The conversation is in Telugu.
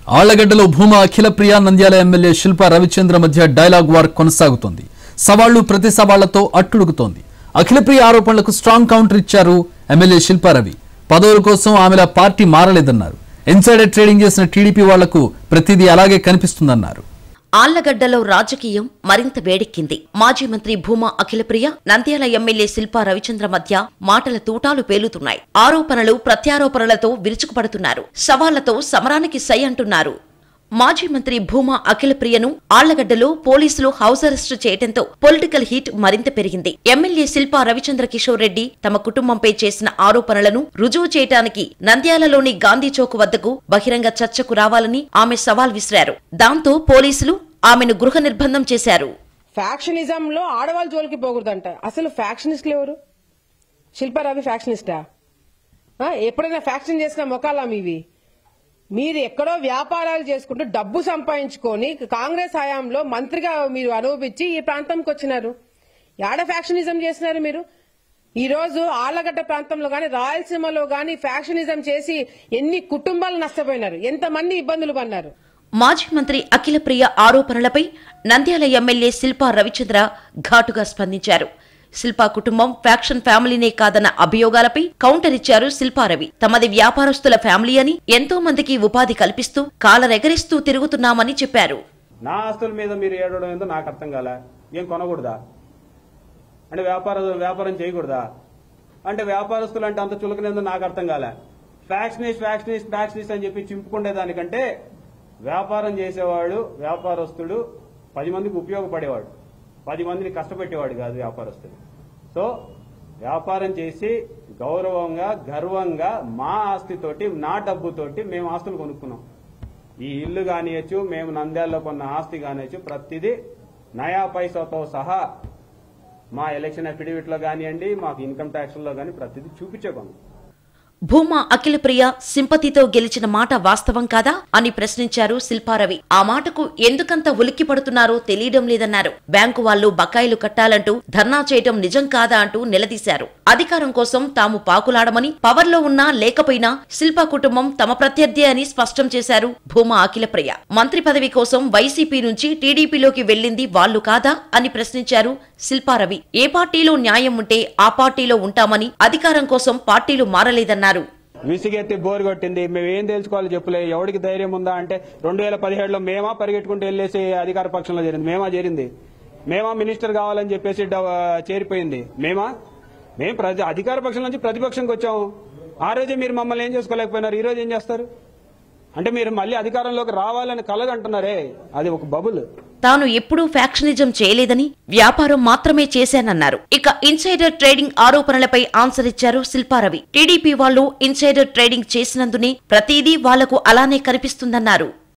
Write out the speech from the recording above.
ఆళ్లగడ్డలో భూమా అఖిలప్రియ నంద్యాల ఎమ్మెల్యే శిల్ప రవిచంద్ర మధ్య డైలాగ్ వార్ కొనసాగుతోంది సవాళ్లు ప్రతి సవాళ్లతో అట్టుడుగుతోంది అఖిలప్రియ ఆరోపణలకు స్ట్రాంగ్ కౌంటర్ ఇచ్చారు ఎమ్మెల్యే శిల్ప రవి పదవుల కోసం ఆమెల పార్టీ మారలేదన్నారు ఇన్సైడర్ ట్రేడింగ్ చేసిన టీడీపీ వాళ్లకు ప్రతిదీ అలాగే కనిపిస్తుందన్నారు ఆళ్లగడ్డలో రాజకీయం మరింత వేడెక్కింది మాజీ మంత్రి భూమా అఖిలప్రియ నంద్యాల ఎమ్మెల్యే శిల్పా రవిచంద్ర మధ్య మాటల తూటాలు పేలుతున్నాయి ఆరోపణలు ప్రత్యారోపణలతో విరుచుకుపడుతున్నారు సవాళ్లతో సమరానికి సై అంటున్నారు మాజీ మంత్రి భూమా అఖిలప్రియను ఆళ్లగడ్డలో పోలీసులు హౌస్ అరెస్టు చేయడంతో పొలిటికల్ హీట్ మరింత పెరిగింది ఎమ్మెల్యే శిల్పా రవిచంద్ర కిషోర్ రెడ్డి తమ కుటుంబంపై చేసిన ఆరోపణలను రుజువు చేయడానికి నంద్యాలలోని గాంధీ చౌక్ వద్దకు బహిరంగ చర్చకు రావాలని ఆమె సవాల్ విసిరారు దాంతో పోలీసులు ఆమెను గృహ నిర్బంధం చేశారు ఫ్యాక్షనిజం లో ఆడవాళ్ళ జోలికి పోకూడదంట అసలు ఫ్యాక్షనిస్టులు ఎవరు శిల్పారావి ఫ్యాక్షనిస్టా ఆ, ఎప్పుడైనా ఫ్యాక్షన్ చేసిన మొకాలా మీవి మీరు ఎక్కడో వ్యాపారాలు చేసుకుంటూ డబ్బు సంపాదించుకొని కాంగ్రెస్ హయాంలో మంత్రిగా మీరు అనుభవించి ఈ ప్రాంతంకి వచ్చినారు యాడ ఫ్యాక్షనిజం చేసినారు మీరు ఈ రోజు ఆళ్లగడ్డ ప్రాంతంలో గాని రాయలసీమలో గాని ఫ్యాక్షనిజం చేసి ఎన్ని కుటుంబాలు నష్టపోయినారు ఎంతమంది ఇబ్బందులు పడినారు మాజీ మంత్రి అఖిలప్రియ ఆరోపణలపై నంద్యాల ఎమ్మెల్యే శిల్పా రవిచంద్ర ఘాటుగా స్పందించారు శిల్పా కుటుంబం ఫ్యాక్షన్ ఫ్యామిలీనే కాదన్న అభియోగాలపై కౌంటర్ ఇచ్చారు శిల్పారవి తమది వ్యాపారస్తుల ఫ్యామిలీ అని ఎంతో మందికి ఉపాధి కల్పిస్తూ కాలరెగరిస్తూ తిరుగుతున్నామని చెప్పారు నా ఆస్తుల మీద మీరు ఏడవడం ఏందో నాకు అర్థం కాలే ఏం కొనకూడదా అంటే వ్యాపార వ్యాపారం చేయకూడదా అంటే వ్యాపారస్తులు అంటే అంత చులకనేందో నాకు అర్థం కాలే ఫ్యాక్షనిస్ట్ ఫ్యాక్షనిస్ట్ ఫ్యాక్షనిస్ట్ అని చెప్పి చింపుకునే దానికంటే వ్యాపారం చేసేవాడు వ్యాపారస్తుడు పది మందికి ఉపయోగపడేవాడు పది మందిని కష్టపెట్టేవాడు కాదు వ్యాపారస్తుడు సో వ్యాపారం చేసి గౌరవంగా గర్వంగా మా ఆస్తితోటి నా డబ్బుతోటి మేము ఆస్తులు కొనుక్కున్నాం ఈ ఇల్లు కానియచ్చు మేము నంద్యాలలో కొన్న ఆస్తి కానియచ్చు ప్రతిదీ నయా పైసాతో సహా మా ఎలక్షన్ అఫిడవిట్ లో కానివ్వండి మాకు ఇన్కమ్ ట్యాక్స్ లో కానీ ప్రతిదీ చూపించే కొన్నాం భూమా అఖిలప్రియ సింపతితో గెలిచిన మాట వాస్తవం కాదా అని ప్రశ్నించారు శిల్పారవి ఆ మాటకు ఎందుకంత ఉలిక్కి పడుతున్నారో తెలియడం లేదన్నారు బ్యాంకు వాళ్లు బకాయిలు కట్టాలంటూ ధర్నా చేయటం నిజం కాదా అంటూ నిలదీశారు అధికారం కోసం తాము పాకులాడమని పవర్లో ఉన్నా లేకపోయినా శిల్పా కుటుంబం తమ ప్రత్యర్థి అని స్పష్టం చేశారు భూమా అఖిలప్రియ మంత్రి పదవి కోసం వైసీపీ నుంచి టీడీపీలోకి వెళ్లింది వాళ్లు కాదా అని ప్రశ్నించారు శిల్పారవి ఏ పార్టీలో న్యాయం ఉంటే ఆ పార్టీలో ఉంటామని అధికారం కోసం పార్టీలు మారలేదన్నారు విసిగెత్తి బోరు కొట్టింది మేము ఏం తెలుసుకోవాలి చెప్పులే ఎవడికి ధైర్యం ఉందా అంటే రెండు వేల పదిహేడులో మేమా పరిగెట్టుకుంటూ వెళ్ళేసి అధికార పక్షంలో చేరింది మేమా చేరింది మేమా మినిస్టర్ కావాలని చెప్పేసి డ- చేరిపోయింది మేమా మేము ప్రతి అధికార పక్షం నుంచి ప్రతిపక్షంకి వచ్చాము ఆ రోజే మీరు మమ్మల్ని ఏం చేసుకోలేకపోయినారు ఈ రోజు ఏం చేస్తారు అంటే మీరు మళ్ళీ అధికారంలోకి రావాలని కలగంటున్నారే అది ఒక బబుల్ తాను ఎప్పుడూ ఫ్యాక్షనిజం చేయలేదని వ్యాపారం మాత్రమే చేశానన్నారు ఇక ఇన్సైడర్ ట్రేడింగ్ ఆరోపణలపై ఆన్సర్ ఇచ్చారు శిల్పారవి టీడీపీ వాళ్ళు ఇన్సైడర్ ట్రేడింగ్ చేసినందునే ప్రతిదీ వాళ్లకు అలానే కనిపిస్తుందన్నారు